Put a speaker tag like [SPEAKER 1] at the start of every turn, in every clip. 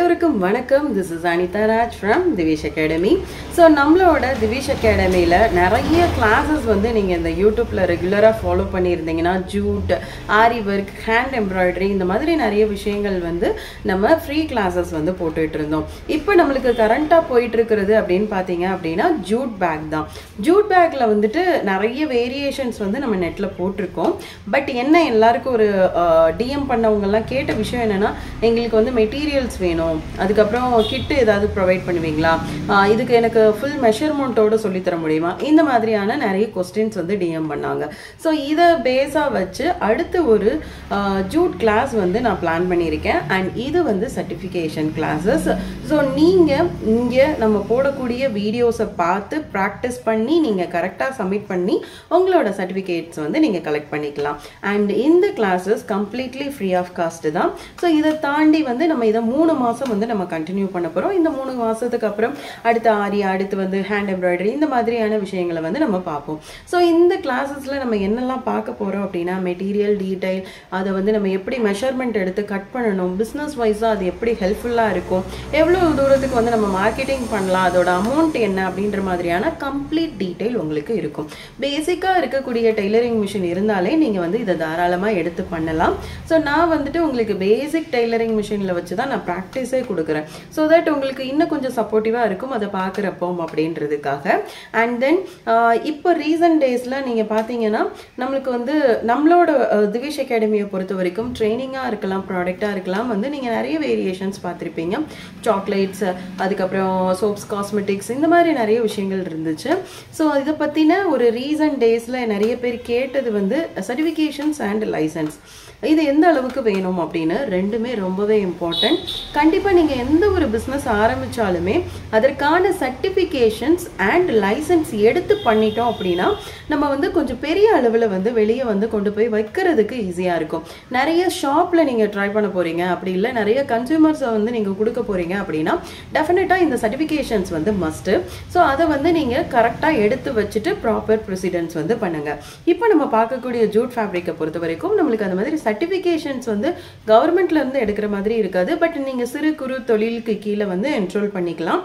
[SPEAKER 1] எல்லோருக்கும் வணக்கம் this is Anitha Raj from Divesh academy so நம்மளோட திவேஷ் அகாடமியில் நிறைய கிளாஸஸ் வந்து நீங்கள் இந்த யூடியூப்பில் ரெகுலராக ஃபாலோ பண்ணியிருந்தீங்கன்னா jute aari work hand embroidery இந்த மாதிரி நிறைய விஷயங்கள் வந்து நம்ம ஃப்ரீ கிளாஸஸ் வந்து போட்டுட்டு இருந்தோம் இப்போ நம்மளுக்கு கரண்ட்டாக போயிட்டு இருக்கிறது அப்படின்னு பார்த்தீங்க அப்படின்னா ஜூட் பேக் தான் ஜூட் பேக்கில் வந்துட்டு நிறைய வேரியேஷன்ஸ் வந்து நம்ம நெட்டில் போட்டிருக்கோம் பட் என்ன எல்லாருக்கும் ஒரு டிஎம் பண்ணவங்கெல்லாம் கேட்ட விஷயம் என்னன்னா எங்களுக்கு வந்து மெட்டீரியல்ஸ் வேணும் அதுக்கப்புறம் கிட்டு ஏதாவது ப்ரொவைட் பண்ணுவீங்களா ஆஹ் இதுக்கு எனக்கு ஃபுல் மெஷர்மெண்ட்டோட சொல்லித்தர முடியுமா இந்த மாதிரியான நிறைய கொஸ்டின்ஸ் வந்து டிஎம் பண்ணாங்க ஸோ இதை பேஸாக வச்சு அடுத்து ஒரு ஜூட் கிளாஸ் வந்து நான் பிளான் பண்ணியிருக்கேன் அண்ட் இது வந்து சர்டிஃபிகேஷன் கிளாஸஸ் ஸோ நீங்கள் இங்கே நம்ம போடக்கூடிய வீடியோஸை பார்த்து ப்ராக்டிஸ் பண்ணி நீங்கள் கரெக்டாக சப்மிட் பண்ணி உங்களோட சர்டிஃபிகேட்ஸ் வந்து நீங்கள் கலெக்ட் பண்ணிக்கலாம் அண்ட் இந்த classes completely free of cost தான் ஸோ இதை தாண்டி வந்து நம்ம இதை மூணு மாதம் வந்து நம்ம கண்டினியூ பண்ண போகிறோம் இந்த மூணு மாதத்துக்கு அப்புறம் அடுத்த ஆரி அடுத்து வந்து ஹேண்ட் எம்ப்ராய்டரி இந்த மாதிரியான விஷயங்களை வந்து நம்ம பார்ப்போம் ஸோ இந்த கிளாஸஸில் நம்ம என்னெல்லாம் பார்க்க போகிறோம் அப்படின்னா மெட்டீரியல் டீடைல் அதை வந்து நம்ம எப்படி மெஷர்மெண்ட் எடுத்து கட் பண்ணணும் பிஸ்னஸ் வைஸாக அது எப்படி ஹெல்ப்ஃபுல்லாக இருக்கும் எவ்வளோ தூரத்துக்கு வந்து நம்ம மார்க்கெட்டிங் பண்ணலாம் அதோட அமௌண்ட் என்ன அப்படின்ற மாதிரியான கம்ப்ளீட் டீடைல் உங்களுக்கு இருக்கும் பேசிக்காக இருக்கக்கூடிய டெய்லரிங் மிஷின் இருந்தாலே நீங்கள் வந்து இதை தாராளமாக எடுத்து பண்ணலாம் ஸோ நான் வந்துட்டு உங்களுக்கு பேசிக் டெய்லரிங் மிஷினில் வச்சு தான் நான் ப்ராக்டிஸே கொடுக்குறேன் ஸோ தட் உங்களுக்கு இன்னும் கொஞ்சம் சப்போர்ட்டிவாக இருக்கும் அதை பார்க்குறப்போ அப்படின்றதுக்காக அண்ட் தென் இப்போ ரீசன்ட் டேஸில் நீங்கள் பார்த்தீங்கன்னா நம்மளுக்கு வந்து நம்மளோட அஹ், திவிஷ் அகாடமியை பொறுத்த வரைக்கும் ட்ரைனிங்காக இருக்கலாம் ப்ராடக்டாக இருக்கலாம் வந்து நீங்கள் நிறைய வேரியேஷன்ஸ் பார்த்துருப்பீங்க சாக்லேட்ஸ் அதுக்கப்புறம் சோப்ஸ் காஸ்மெட்டிக்ஸ் இந்த மாதிரி நிறைய விஷயங்கள் இருந்துச்சு ஸோ இதை பற்றின ஒரு ரீசன்ட் டேஸில் நிறைய பேர் கேட்டது வந்து சர்டிஃபிகேஷன்ஸ் அண்ட் லைசன்ஸ் இது எந்த அளவுக்கு வேணும் அப்படின்னு ரெண்டுமே ரொம்பவே இம்பார்ட்டன்ட் கண்டிப்பாக நீங்கள் எந்த ஒரு பிஸ்னஸ் ஆரம்பித்தாலுமே அதற்கான சர்டிஃபிகேஷன்ஸ் அண்ட் லைசன்ஸ் எடுத்து பண்ணிட்டோம் அப்படின்னா நம்ம வந்து கொஞ்சம் பெரிய அளவில் வந்து வெளியே வந்து கொண்டு போய் வைக்கிறதுக்கு ஈஸியாக இருக்கும் நிறைய ஷாப்பில் நீங்கள் ட்ரை பண்ண போகிறீங்க அப்படி இல்லை நிறைய கன்சியூமர்ஸை வந்து நீங்கள் கொடுக்க போகிறீங்க அப்படின்னா டெஃபினட்டாக இந்த சர்டிஃபிகேஷன்ஸ் வந்து மஸ்ட்டு ஸோ அதை வந்து நீங்கள் கரெக்டாக எடுத்து வச்சுட்டு ப்ராப்பர் ப்ரொசீடன்ஸ் வந்து பண்ணுங்கள் இப்போ நம்ம பார்க்கக்கூடிய ஜூட் ஃபேப்ரிக்கை பொறுத்த வரைக்கும் நம்மளுக்கு அந்த மாதிரி சர்டிஃபிகேஷன்ஸ் வந்து கவர்மெண்ட்ல இருந்து எடுக்கிற மாதிரி இருக்காது பட் நீங்கள் சிறு குறு தொழிலுக்கு கீழே வந்து என்ரோல் பண்ணிக்கலாம்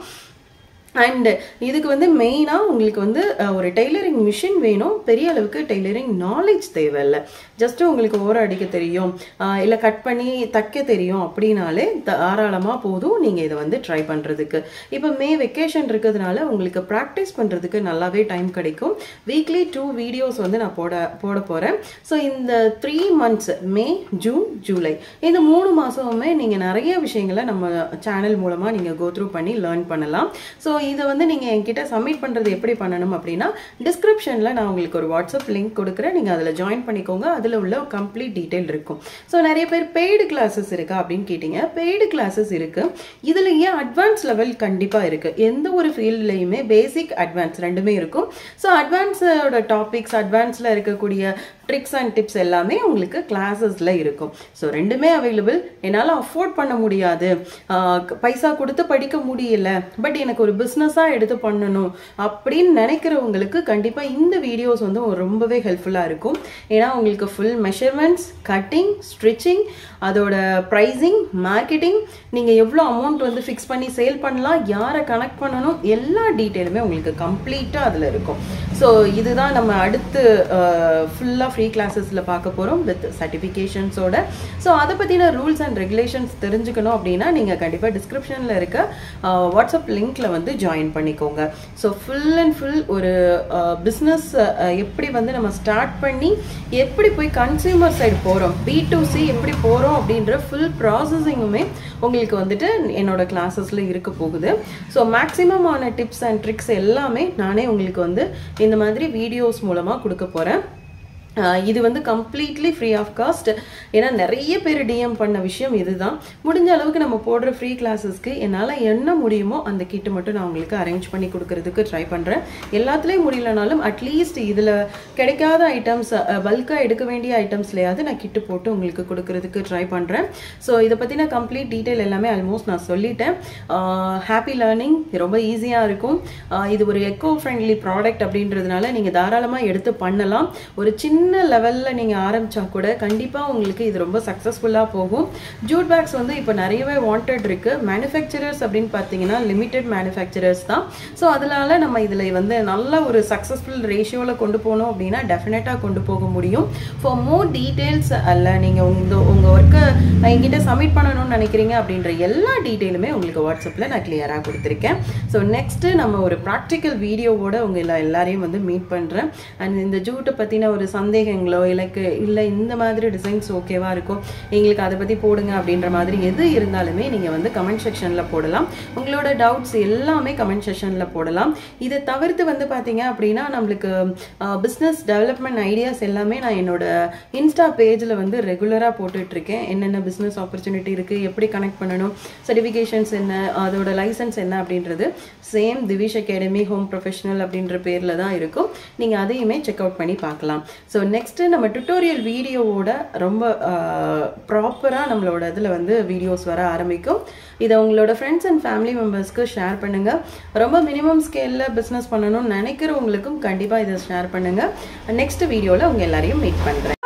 [SPEAKER 1] அண்ட் இதுக்கு வந்து மெயினாக உங்களுக்கு வந்து அஹ், ஒரு டெய்லரிங் மிஷின் வேணும் பெரிய அளவுக்கு டெய்லரிங் நாலேஜ் தேவையில்லை ஜஸ்ட்டு உங்களுக்கு ஓர அடிக்க தெரியும் இல்லை கட் பண்ணி தைக்க தெரியும் அப்படின்னாலே தாராளமாக போதும் நீங்கள் இதை வந்து ட்ரை பண்ணுறதுக்கு இப்போ மே வெக்கேஷன் இருக்கிறதுனால உங்களுக்கு ப்ராக்டிஸ் பண்ணுறதுக்கு நல்லாவே டைம் கிடைக்கும் வீக்லி டூ வீடியோஸ் வந்து நான் போட போட போகிறேன் ஸோ இந்த three months May June July இந்த மூணு மாதமுமே நீங்கள் நிறைய விஷயங்களை நம்ம சேனல் மூலமாக நீங்கள் கோ த்ரூ பண்ணி லேர்ன் பண்ணலாம் ஸோ இதை வந்து நீங்கள் என்கிட்ட சப்மிட் பண்ணுறது எப்படி பண்ணணும் அப்படின்னா டிஸ்கிரிப்ஷனில் நான் உங்களுக்கு ஒரு வாட்ஸ்அப் லிங்க் கொடுக்குறேன் நீங்கள் அதில் ஜாயின் பண்ணிக்கோங்க அதில் உள்ள கம்ப்ளீட் டீட்டெயில் இருக்கும் ஸோ நிறைய பேர் பெய்டு கிளாஸஸ் இருக்கா அப்படின்னு கேட்டிங்க பெய்டு கிளாஸஸ் இருக்குது இதுலேயே அட்வான்ஸ் லெவல் கண்டிப்பாக இருக்குது எந்த ஒரு ஃபீல்ட்லேயுமே பேசிக் அட்வான்ஸ் ரெண்டுமே இருக்கும் ஸோ அட்வான்ஸோட டாபிக்ஸ் அட்வான்ஸில் இருக்கக்கூடிய ட்ரிக்ஸ் அண்ட் டிப்ஸ் எல்லாமே உங்களுக்கு கிளாஸஸில் இருக்கும் ஸோ ரெண்டுமே அவைலபிள் என்னால் அஃபோர்ட் பண்ண முடியாது ஆஹ் க- பைசா கொடுத்து படிக்க முடியல பட் எனக்கு ஒரு பிஸ்னஸாக எடுத்து பண்ணணும் அப்படின்னு நினைக்கிறவங்களுக்கு கண்டிப்பாக இந்த வீடியோஸ் வந்து ஒரு ரொம்பவே ஹெல்ப்ஃபுல்லாக இருக்கும் ஏன்னா உங்களுக்கு ஃபுல் மெஷர்மெண்ட்ஸ் கட்டிங் ஸ்ட்ரிச்சிங் அதோட ப்ரைஸிங் மார்க்கெட்டிங் நீங்கள் எவ்வளோ அமௌண்ட் வந்து ஃபிக்ஸ் பண்ணி சேல் பண்ணலாம் யாரை கனெக்ட் பண்ணணும் எல்லா டீட்டெயிலுமே உங்களுக்கு கம்ப்ளீட்டாக அதில் இருக்கும் ஸோ இதுதான் நம்ம அடுத்து ஃபுல்லாக ஃப்ரீ கிளாஸஸில் பார்க்க போகிறோம் வித் சர்டிஃபிகேஷன்ஸோட ஸோ அதை பற்றின ரூல்ஸ் அண்ட் ரெகுலேஷன்ஸ் தெரிஞ்சுக்கணும் அப்படின்னா நீங்கள் கண்டிப்பாக டிஸ்கிரிப்ஷனில் இருக்க அஹ், வாட்ஸ்அப் லிங்க்ல வந்து ஜாயின் பண்ணிக்கோங்க ஸோ ஃபுல் அண்ட் ஃபுல் ஒரு பிஸ்னஸ் எப்படி வந்து நம்ம ஸ்டார்ட் பண்ணி எப்படி போய் கன்சியூமர் சைடு போகிறோம் பி டு சி எப்படி போகிறோம் அப்படின்ற ஃபுல் ப்ராசஸிங்குமே உங்களுக்கு வந்துட்டு என்னோட கிளாஸஸில் இருக்க போகுது ஸோ மேக்ஸிமமான டிப்ஸ் அண்ட் ட்ரிக்ஸ் எல்லாமே நானே உங்களுக்கு வந்து இந்த மாதிரி வீடியோஸ் மூலமாக கொடுக்க போகிறேன் ஆஹ் இது வந்து கம்ப்ளீட்லி ஃப்ரீ ஆஃப் காஸ்ட் ஏன்னா நிறைய பேர் டிஎம் பண்ண விஷயம் இதுதான் முடிஞ்ச அளவுக்கு நம்ம போடுற ஃப்ரீ கிளாஸஸ்க்கு என்னால் என்ன முடியுமோ அந்த கிட்டு மட்டும் நான் உங்களுக்கு அரேஞ்ச் பண்ணி கொடுக்கறதுக்கு ட்ரை பண்ணுறேன் எல்லாத்துலேயும் முடியலனாலும் அட்லீஸ்ட் இதில் கிடைக்காத ஐட்டம்ஸ் பல்காக எடுக்க வேண்டிய ஐட்டம்ஸ்லையாவது நான் கிட்டு போட்டு உங்களுக்கு கொடுக்கறதுக்கு ட்ரை பண்ணுறேன் ஸோ இதை பற்றின கம்ப்ளீட் டீட்டெயில் எல்லாமே ஆல்மோஸ்ட் நான் சொல்லிட்டேன் ஹாப்பி லேர்னிங் ரொம்ப ஈஸியாக இருக்கும் ஆஹ் இது ஒரு எக்கோ ஃப்ரெண்ட்லி ப்ராடக்ட் அப்படின்றதுனால நீங்கள் தாராளமாக எடுத்து பண்ணலாம் ஒரு சின்ன சின்ன லெவலில் நீங்கள் ஆரம்பித்தா கூட கண்டிப்பாக உங்களுக்கு இது ரொம்ப சக்ஸஸ்ஃபுல்லாக போகும் ஜூட் பேக்ஸ் வந்து இப்போ நிறையவே வாண்டட் இருக்குது மேனுஃபேக்சரர்ஸ் அப்படின்னு பார்த்தீங்கன்னா லிமிட்டெட் மேனுஃபேக்சரர்ஸ் தான் ஸோ அதனால நம்ம இதில் வந்து நல்ல ஒரு சக்ஸஸ்ஃபுல் ரேஷியோவில் கொண்டு போனோம் அப்படின்னா டெஃபினட்டாக கொண்டு போக முடியும் ஃபார் மோர் டீட்டெயில்ஸ் அல்ல நீங்கள் உங்கள் உங்கள் ஒர்க்கை என்கிட்ட சப்மிட் பண்ணணும்னு நினைக்கிறீங்க அப்படின்ற எல்லா டீட்டெயிலுமே உங்களுக்கு வாட்ஸ்அப்பில் நான் கிளியராக கொடுத்துருக்கேன் ஸோ நெக்ஸ்ட்டு நம்ம ஒரு ப்ராக்டிக்கல் வீடியோவோட உங்கள் எல்லா எல்லாரையும் வந்து மீட் பண்ணுறேன் அண்ட் இந்த ஜூட்டை பற்றின ஒரு சந்தேகங்களோ எனக்கு இல்லை இந்த மாதிரி டிசைன்ஸ் ஓகேவா இருக்கும் எங்களுக்கு அதை பற்றி போடுங்க அப்படின்ற மாதிரி எது இருந்தாலுமே நீங்கள் வந்து கமெண்ட் செக்ஷனில் போடலாம் உங்களோட டவுட்ஸ் எல்லாமே கமெண்ட் செக்ஷனில் போடலாம் இதை தவிர்த்து வந்து பார்த்தீங்க அப்படின்னா நம்மளுக்கு பிஸ்னஸ் டெவலப்மெண்ட் ஐடியாஸ் எல்லாமே நான் என்னோட இன்ஸ்டா பேஜில் வந்து ரெகுலராக போட்டுட்ருக்கேன் என்னென்ன பிஸ்னஸ் ஆப்பர்ச்சுனிட்டி இருக்குது எப்படி கனெக்ட் பண்ணணும் சர்டிஃபிகேஷன்ஸ் என்ன அதோட லைசன்ஸ் என்ன அப்படின்றது same Divish academy home professional அப்படின்ற பேரில் தான் இருக்கும் நீங்கள் அதையுமே செக் அவுட் பண்ணி பார்க்கலாம் ஸோ நெக்ஸ்ட்டு நம்ம டுட்டோரியல் வீடியோவோட ரொம்ப ப்ராப்பராக நம்மளோட இதில் வந்து வீடியோஸ் வர ஆரம்பிக்கும் இதை உங்களோட ஃப்ரெண்ட்ஸ் அண்ட் ஃபேமிலி மெம்பர்ஸ்க்கு ஷேர் பண்ணுங்கள் ரொம்ப மினிமம் ஸ்கேலில் பிஸ்னஸ் பண்ணணும்னு நினைக்கிறவங்களுக்கும் கண்டிப்பாக இதை ஷேர் பண்ணுங்கள் நெக்ஸ்ட் வீடியோவில் உங்கள் எல்லாரையும் மீட் பண்ணுறேன்